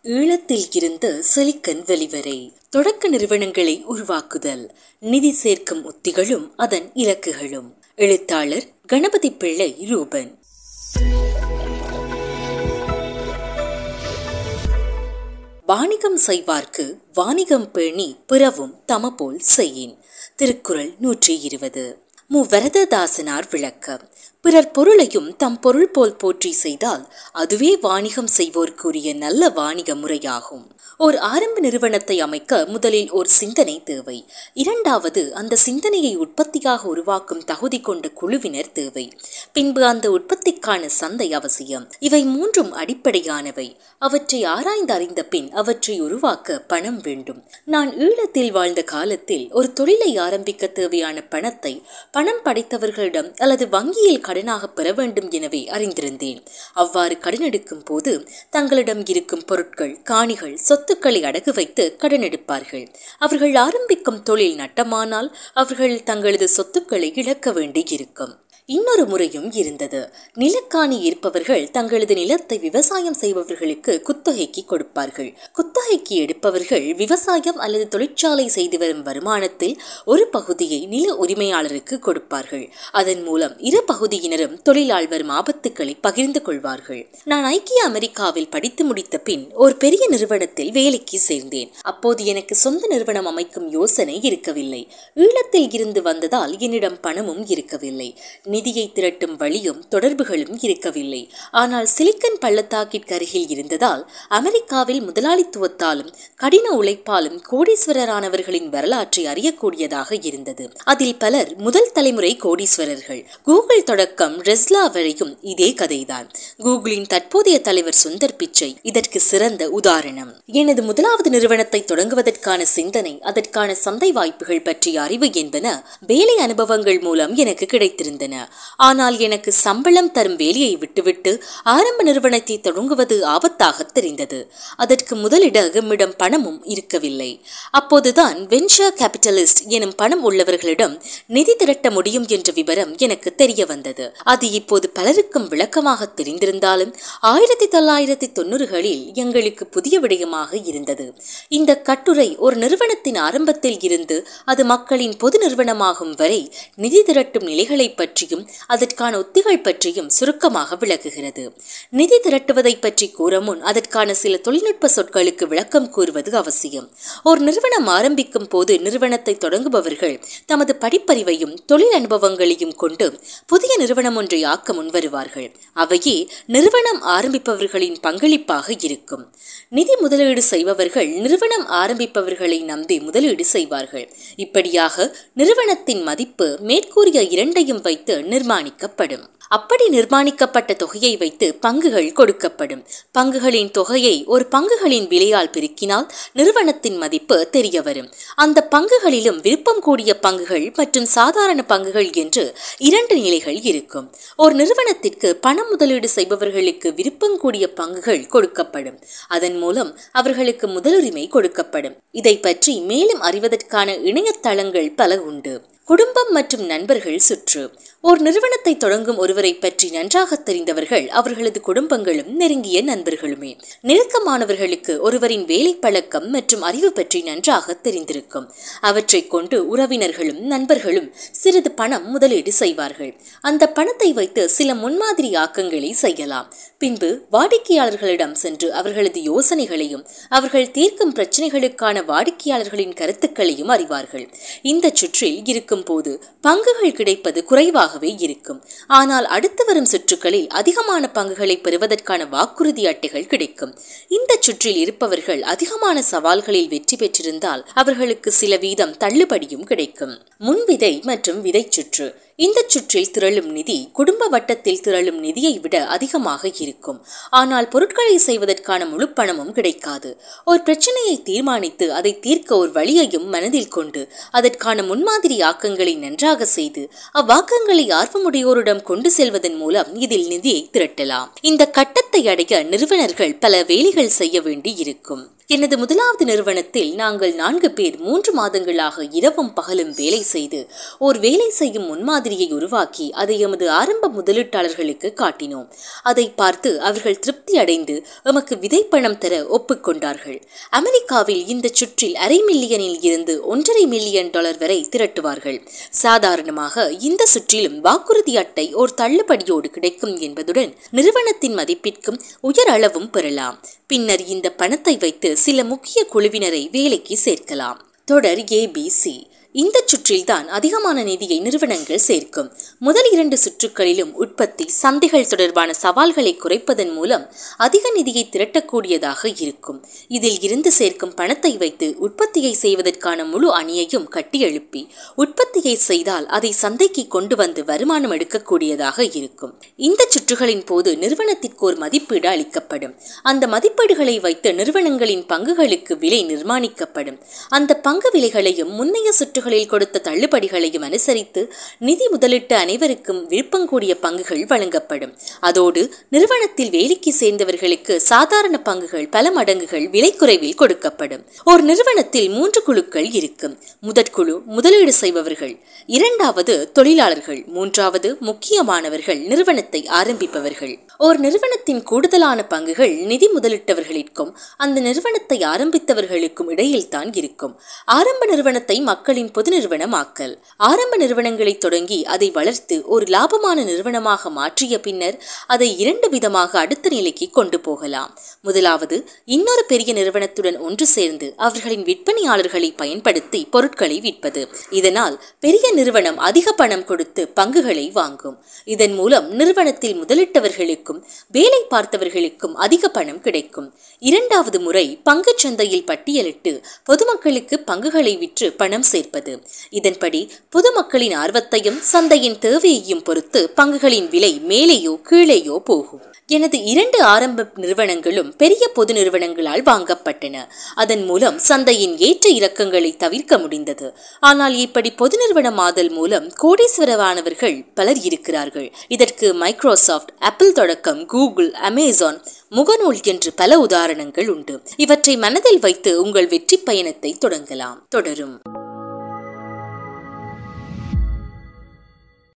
ஈழத்தில் இருந்து சிலிக்கன் வெளிவரை தொடக்க நிறுவனங்களை உருவாக்குதல் நிதி சேர்க்கும் உத்திகளும் அதன் இலக்குகளும் எழுத்தாளர் கணபதி பிள்ளை ரூபன் வாணிகம் செய்வார்க்கு வாணிகம் பேணி பிறவும் தமபோல் செய்யின் திருக்குறள் நூற்றி இருபது மு வரததாசனார் விளக்கம் பிறர் பொருளையும் தம் பொருள் போல் போற்றி செய்தால் அதுவே வாணிகம் செய்வோர்க்குரிய நல்ல வாணிக முறையாகும் ஓர் ஆரம்ப நிறுவனத்தை அமைக்க முதலில் ஒரு சிந்தனை தேவை இரண்டாவது அந்த சிந்தனையை உற்பத்தியாக உருவாக்கும் தகுதி கொண்ட குழுவினர் தேவை பின்பு அந்த உற்பத்திக்கான சந்தை அவசியம் இவை மூன்றும் அடிப்படையானவை அவற்றை ஆராய்ந்து அறிந்த பின் அவற்றை உருவாக்க பணம் வேண்டும் நான் ஈழத்தில் வாழ்ந்த காலத்தில் ஒரு தொழிலை ஆரம்பிக்க தேவையான பணத்தை பணம் படைத்தவர்களிடம் அல்லது வங்கியில் கடனாக பெற வேண்டும் எனவே அறிந்திருந்தேன் அவ்வாறு கடன் எடுக்கும் போது தங்களிடம் இருக்கும் பொருட்கள் காணிகள் சொத்துக்களை அடகு வைத்து கடன் எடுப்பார்கள் அவர்கள் ஆரம்பிக்கும் தொழில் நட்டமானால் அவர்கள் தங்களது சொத்துக்களை இழக்க வேண்டியிருக்கும் இன்னொரு முறையும் இருந்தது நிலக்காணி இருப்பவர்கள் தங்களது நிலத்தை விவசாயம் செய்பவர்களுக்கு குத்தகைக்கு கொடுப்பார்கள் குத்தகைக்கு எடுப்பவர்கள் விவசாயம் அல்லது தொழிற்சாலை செய்து வரும் வருமானத்தில் ஒரு பகுதியை நில உரிமையாளருக்கு கொடுப்பார்கள் அதன் மூலம் இரு பகுதியினரும் தொழிலால் வரும் ஆபத்துக்களை பகிர்ந்து கொள்வார்கள் நான் ஐக்கிய அமெரிக்காவில் படித்து முடித்த பின் ஒரு பெரிய நிறுவனத்தில் வேலைக்கு சேர்ந்தேன் அப்போது எனக்கு சொந்த நிறுவனம் அமைக்கும் யோசனை இருக்கவில்லை ஈழத்தில் இருந்து வந்ததால் என்னிடம் பணமும் இருக்கவில்லை நிதியை திரட்டும் வழியும் தொடர்புகளும் இருக்கவில்லை ஆனால் சிலிக்கன் பள்ளத்தாக்கிற்கு அருகில் இருந்ததால் அமெரிக்காவில் முதலாளித்துவத்தாலும் கடின உழைப்பாலும் கோடீஸ்வரரானவர்களின் வரலாற்றை அறியக்கூடியதாக இருந்தது அதில் பலர் முதல் தலைமுறை கோடீஸ்வரர்கள் கூகுள் தொடக்கம் ரெஸ்லா வரையும் இதே கதைதான் கூகுளின் தற்போதைய தலைவர் சுந்தர் பிச்சை இதற்கு சிறந்த உதாரணம் எனது முதலாவது நிறுவனத்தை தொடங்குவதற்கான சிந்தனை அதற்கான சந்தை வாய்ப்புகள் பற்றிய அறிவு என்பன வேலை அனுபவங்கள் மூலம் எனக்கு கிடைத்திருந்தன ஆனால் எனக்கு சம்பளம் தரும் வேலையை விட்டுவிட்டு ஆரம்ப நிறுவனத்தை தொடங்குவது ஆபத்தாக தெரிந்தது அதற்கு முதலிட எம்மிடம் பணமும் இருக்கவில்லை அப்போதுதான் வென்ச்சர் கேபிட்டலிஸ்ட் எனும் பணம் உள்ளவர்களிடம் நிதி திரட்ட முடியும் என்ற விவரம் எனக்கு தெரிய வந்தது அது இப்போது பலருக்கும் விளக்கமாக தெரிந்திருந்தாலும் ஆயிரத்தி தொள்ளாயிரத்தி தொண்ணூறுகளில் எங்களுக்கு புதிய விடயமாக இருந்தது இந்த கட்டுரை ஒரு நிறுவனத்தின் ஆரம்பத்தில் இருந்து அது மக்களின் பொது நிறுவனமாகும் வரை நிதி திரட்டும் நிலைகளை பற்றியும் அதற்கான உத்திகள் பற்றியும் சுருக்கமாக விளக்குகிறது நிதி திரட்டுவதை பற்றி கூற முன் அதற்கான சில தொழில்நுட்ப சொற்களுக்கு விளக்கம் கூறுவது அவசியம் ஒரு நிறுவனம் ஆரம்பிக்கும் போது நிறுவனத்தை தொடங்குபவர்கள் தமது படிப்பறிவையும் தொழில் அனுபவங்களையும் கொண்டு புதிய நிறுவனம் ஒன்றை ஆக்க முன்வருவார்கள் அவையே நிறுவனம் ஆரம்பிப்பவர்களின் பங்களிப்பாக இருக்கும் நிதி முதலீடு செய்பவர்கள் நிறுவனம் ஆரம்பிப்பவர்களை நம்பி முதலீடு செய்வார்கள் இப்படியாக நிறுவனத்தின் மதிப்பு மேற்கூறிய இரண்டையும் வைத்து நிர்மாணிக்கப்படும் அப்படி நிர்மாணிக்கப்பட்ட தொகையை வைத்து பங்குகள் கொடுக்கப்படும் பங்குகளின் தொகையை ஒரு பங்குகளின் விலையால் பெருக்கினால் நிறுவனத்தின் மதிப்பு தெரிய வரும் அந்த பங்குகளிலும் விருப்பம் கூடிய பங்குகள் மற்றும் சாதாரண பங்குகள் என்று இரண்டு நிலைகள் இருக்கும் ஒரு நிறுவனத்திற்கு பணம் முதலீடு செய்பவர்களுக்கு விருப்பம் கூடிய பங்குகள் கொடுக்கப்படும் அதன் மூலம் அவர்களுக்கு முதலுரிமை கொடுக்கப்படும் இதை பற்றி மேலும் அறிவதற்கான இணையதளங்கள் பல உண்டு குடும்பம் மற்றும் நண்பர்கள் சுற்று ஓர் நிறுவனத்தை தொடங்கும் ஒருவரை பற்றி நன்றாக தெரிந்தவர்கள் அவர்களது குடும்பங்களும் நெருங்கிய நண்பர்களுமே நெருக்கமானவர்களுக்கு ஒருவரின் வேலை பழக்கம் மற்றும் அறிவு பற்றி நன்றாக தெரிந்திருக்கும் அவற்றை கொண்டு உறவினர்களும் நண்பர்களும் சிறிது பணம் முதலீடு செய்வார்கள் அந்த பணத்தை வைத்து சில முன்மாதிரி ஆக்கங்களை செய்யலாம் பின்பு வாடிக்கையாளர்களிடம் சென்று அவர்களது யோசனைகளையும் அவர்கள் தீர்க்கும் பிரச்சனைகளுக்கான வாடிக்கையாளர்களின் கருத்துக்களையும் அறிவார்கள் இந்த சுற்றில் இருக்கும் போது பங்குகள் கிடைப்பது குறைவாகவே இருக்கும் ஆனால் அடுத்து வரும் சுற்றுகளில் அதிகமான பங்குகளை பெறுவதற்கான வாக்குறுதி அட்டைகள் கிடைக்கும் இந்த சுற்றில் இருப்பவர்கள் அதிகமான சவால்களில் வெற்றி பெற்றிருந்தால் அவர்களுக்கு சில வீதம் தள்ளுபடியும் கிடைக்கும் முன்விதை மற்றும் விதை சுற்று இந்த சுற்றில் திரளும் நிதி குடும்ப வட்டத்தில் திரளும் நிதியை விட அதிகமாக இருக்கும் ஆனால் பொருட்களை செய்வதற்கான முழு பணமும் கிடைக்காது ஒரு பிரச்சனையை தீர்மானித்து அதை தீர்க்க ஒரு வழியையும் மனதில் கொண்டு அதற்கான முன்மாதிரி ஆக்கங்களை நன்றாக செய்து அவ்வாக்கங்களை ஆர்வமுடையோரிடம் கொண்டு செல்வதன் மூலம் இதில் நிதியை திரட்டலாம் இந்த கட்டத்தை அடைய நிறுவனர்கள் பல வேலைகள் செய்ய வேண்டி இருக்கும் எனது முதலாவது நிறுவனத்தில் நாங்கள் நான்கு பேர் மூன்று மாதங்களாக இரவும் பகலும் வேலை செய்து ஓர் வேலை செய்யும் முன்மாதிரியை உருவாக்கி அதை எமது ஆரம்ப முதலீட்டாளர்களுக்கு காட்டினோம் அதை பார்த்து அவர்கள் திருப்தி அடைந்து எமக்கு விதைப்பணம் தர ஒப்புக்கொண்டார்கள் அமெரிக்காவில் இந்த சுற்றில் அரை மில்லியனில் இருந்து ஒன்றரை மில்லியன் டாலர் வரை திரட்டுவார்கள் சாதாரணமாக இந்த சுற்றிலும் வாக்குறுதி அட்டை ஓர் தள்ளுபடியோடு கிடைக்கும் என்பதுடன் நிறுவனத்தின் மதிப்பிற்கும் உயர் அளவும் பெறலாம் பின்னர் இந்த பணத்தை வைத்து சில முக்கிய குழுவினரை வேலைக்கு சேர்க்கலாம் தொடர் ஏபிசி இந்த சுற்றில்தான் அதிகமான நிதியை நிறுவனங்கள் சேர்க்கும் முதல் இரண்டு சுற்றுகளிலும் உற்பத்தி சந்தைகள் தொடர்பான சவால்களை குறைப்பதன் மூலம் அதிக நிதியை திரட்டக்கூடியதாக இருக்கும் இதில் இருந்து சேர்க்கும் பணத்தை வைத்து உற்பத்தியை செய்வதற்கான முழு அணியையும் கட்டி எழுப்பி உற்பத்தியை செய்தால் அதை சந்தைக்கு கொண்டு வந்து வருமானம் எடுக்கக்கூடியதாக இருக்கும் இந்த சுற்றுகளின் போது நிறுவனத்திற்கு ஒரு மதிப்பீடு அளிக்கப்படும் அந்த மதிப்பீடுகளை வைத்து நிறுவனங்களின் பங்குகளுக்கு விலை நிர்மாணிக்கப்படும் அந்த பங்கு விலைகளையும் முன்னைய சுற்றுகளில் கொடுத்த தள்ளுபடிகளையும் அனுசரித்து நிதி முதலிட்ட அனைவருக்கும் விருப்பங்கூடிய பங்குகள் வழங்கப்படும் அதோடு நிறுவனத்தில் வேலைக்கு சேர்ந்தவர்களுக்கு சாதாரண பங்குகள் பல மடங்குகள் விலை குறைவில் கொடுக்கப்படும் ஒரு நிறுவனத்தில் மூன்று குழுக்கள் இருக்கும் முதற்குழு முதலீடு செய்பவர்கள் இரண்டாவது தொழிலாளர்கள் மூன்றாவது முக்கியமானவர்கள் நிறுவனத்தை ஆரம்பிப்பவர்கள் ஒரு நிறுவனத்தின் கூடுதலான பங்குகள் நிதி முதலிட்டவர்களிற்கும் அந்த நிறுவனத்தை ஆரம்பித்தவர்களுக்கும் இடையில் தான் இருக்கும் ஆரம்ப நிறுவனத்தை மக்களின் பொது நிறுவனமாக்கல் ஆரம்ப நிறுவனங்களை தொடங்கி அதை வளர்த்து ஒரு லாபமான நிறுவனமாக மாற்றிய பின்னர் அதை இரண்டு விதமாக அடுத்த நிலைக்கு கொண்டு போகலாம் முதலாவது இன்னொரு பெரிய நிறுவனத்துடன் ஒன்று சேர்ந்து அவர்களின் விற்பனையாளர்களை பயன்படுத்தி பொருட்களை விற்பது இதனால் பெரிய நிறுவனம் அதிக பணம் கொடுத்து பங்குகளை வாங்கும் இதன் மூலம் நிறுவனத்தில் முதலிட்டவர்களுக்கும் வேலை பார்த்தவர்களுக்கும் அதிக பணம் கிடைக்கும் இரண்டாவது முறை பங்குச் சந்தையில் பட்டியலிட்டு பொதுமக்களுக்கு பங்குகளை விற்று பணம் சேர்ப்பது இதன்படி பொதுமக்களின் ஆர்வத்தையும் சந்தையின் தேவையையும் பொறுத்து பங்குகளின் விலை மேலேயோ கீழேயோ போகும் எனது இரண்டு ஆரம்ப நிறுவனங்களும் பெரிய பொது நிறுவனங்களால் வாங்கப்பட்டன அதன் மூலம் சந்தையின் ஏற்ற இறக்கங்களை தவிர்க்க முடிந்தது ஆனால் இப்படி பொது நிறுவனம் ஆதல் மூலம் கோடீஸ்வரவானவர்கள் பலர் இருக்கிறார்கள் இதற்கு மைக்ரோசாஃப்ட் ஆப்பிள் தொடக்கம் கூகுள் அமேசான் முகநூல் என்று பல உதாரணங்கள் உண்டு இவற்றை மனதில் வைத்து உங்கள் வெற்றி பயணத்தை தொடங்கலாம் தொடரும்